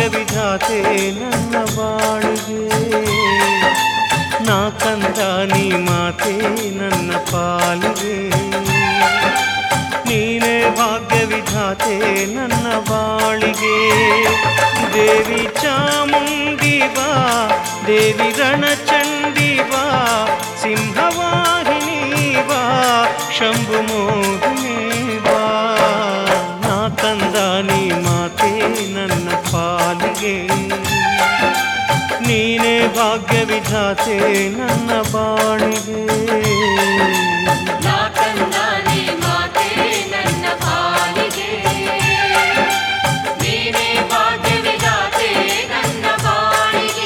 ಭಾಗ್ಯ ವಿಧಾತೆ ನನ್ನ ಬಾಳಿಗೆ ನಾ ಕಂದ ನೀ ಮಾತೆ ನನ್ನ ಪಾಲಿಗೆ ನೀನೇ ಭಾಗ್ಯ ವಿಧಾತೆ ನನ್ನ ಬಾಳಿಗೆ ದೇವಿ ಚಾಮುಂಡಿ ಬಾ ದೇವಿ ರಣಚಂಡಿ ಬಾ ಸಿಂಹವಾಹಿನಿ ಬಾ ಶಂಭು ಮೋಹಿನಿ ಬಾ ನಾ ಕಂದ ನೀ ಮಾತೆ ನನ್ನ ಪಾಲಿಗೆ ನೀನೇ ಭಾಗ್ಯ ವಿಧಾತೆ ನನ್ನ ಬಾಳಿಗೆ ನಾ ಕಂದಾನೆ ಮಾತೆ ನನ್ನ ಪಾಲಿಗೆ ನೀನೇ ಭಾಗ್ಯ ವಿಧಾತೆ ನನ್ನ ಬಾಳಿಗೆ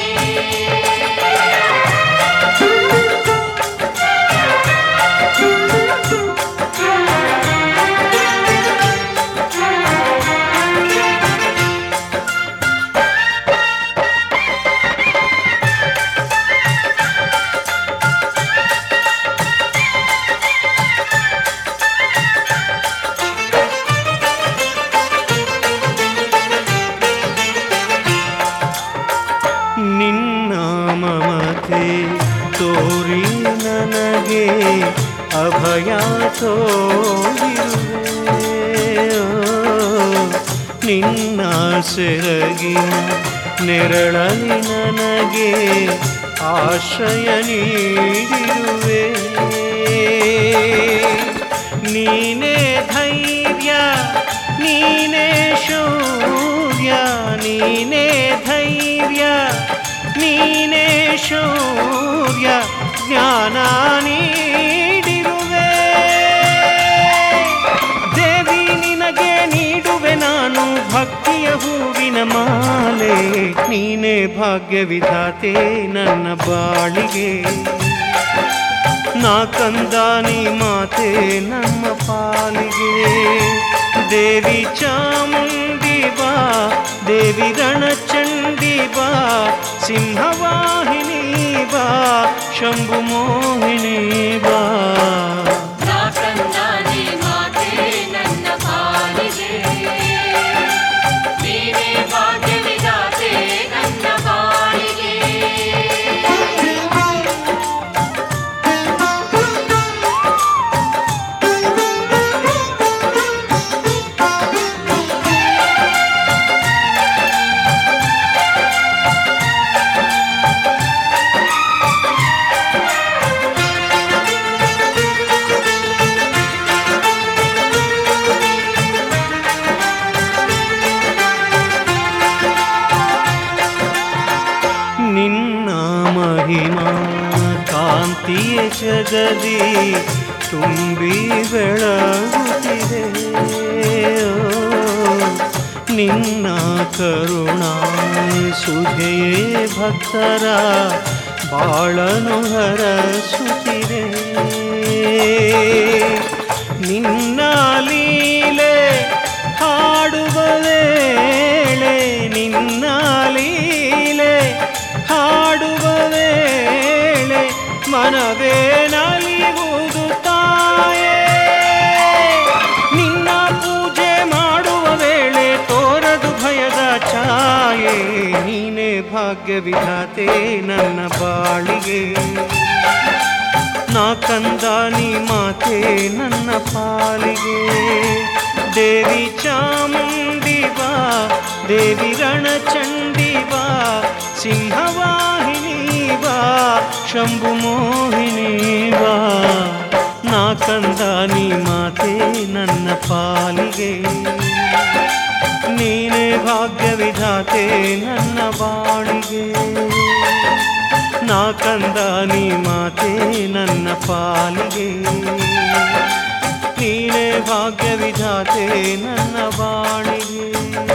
ನಿನ್ನ ಮಮತೆ ತೋರಿ ನನಗೆ ಅಭಯ ತೋರಿರುವೆ ನಿನ್ನ ಸೆರಗಿನ ನೆರಳಲಿ ನನಗೆ ಆಶ್ರಯ ನೀಡಿರುವೆ ನೀನೇ ಧೈರ್ಯ ನೀನೇ ಶೌರ್ಯ ನೀನೇ ಧೈರ್ಯ ನೀನೇ ಶೌರ್ಯ ಜ್ಞಾನ ನೀಡಿರುವೆ ದೇವಿ ನಿನಗೆ ನೀಡುವೆ ನಾನು ಭಕ್ತಿಯ ಹೂವಿನ ಮಾಲೆ ನೀನೇ ಭಾಗ್ಯ ವಿಧಾತೆ ನನ್ನ ಬಾಳಿಗೆ ನಾ ಕಂದ ನೀ ಮಾತೆ ನಮ್ಮ ಪಾಲಿಗೆ ದೇವಿ ಚಾಮುಂಡಿ ಬಾ ದೇವಿ ರಣಚಂಡಿ ಬಾ ಸಿಂಹವಾಹಿನಿ ಬಾ ಶಂಭು ಮೋಹಿನಿ ಬಾ ನಾ ಕಂದಾನೆ ಮಾತೆ ನನ್ನ ಪಾಲಿಗೆ ನೀನೇ ಭಾಗ್ಯ ವಿಧಾತೆ ನನ್ನ ಬಾಳಿಗೆ ನಿನ್ನ ಮಹಿಮಾ ಕಾಂತಿಯ ಜಗದಿ ತುಂಬಿ ಬೆಳಗುತ್ತಿದೆ ನಿನ್ನ ಕರುಣಾ ಸುಧೆಯೇ ಭಕ್ತರ ಬಾಳನು ಹರಸುತ್ತಿದೆ ನಿನ್ನ ಲೀಲೆ ಹಾಡುವ ವೇಳೆ ನಿನ್ನ ಲೀಲೆ ಹಾಡುವ ವೇಳೆ ಮನವೇ ನಲಿಯುವುದು ತಾಯೇ ನಿನ್ನ ಪೂಜೆ ಮಾಡುವ ವೇಳೆ ತೋರದು ಭಯದ ಛಾಯೆ ನೀನೇ ಭಾಗ್ಯ ವಿಧಾತೆ ನನ್ನ ಬಾಳಿಗೆ ನಾ ಕಂದ ನೀ ಮಾತೆ ನನ್ನ ಪಾಲಿಗೆ ದೇವಿ ಚಾಮುಂಡಿ ಬಾ ದೇವಿ ರಣಚಂಡಿ ಬಾ ಸಿಂಹವಾಹಿನಿ ಬಾ ಶಂಭು ಮೋಹಿನಿ ಬಾ ನಾ ಕಂದ ನೀ ಮಾತೆ ನನ್ನ ಪಾಲಿಗೆ ನೀನೇ ಭಾಗ್ಯ ವಿಧಾತೆ ನನ್ನ ಬಾಳಿಗೆ ನಾ ಕಂದ ನೀ ಮಾತೆ ನನ್ನ ಪಾಲಿಗೆ ನೀನೇ ಭಾಗ್ಯ ವಿಧಾತೆ ನನ್ನ ಬಾಳಿಗೆ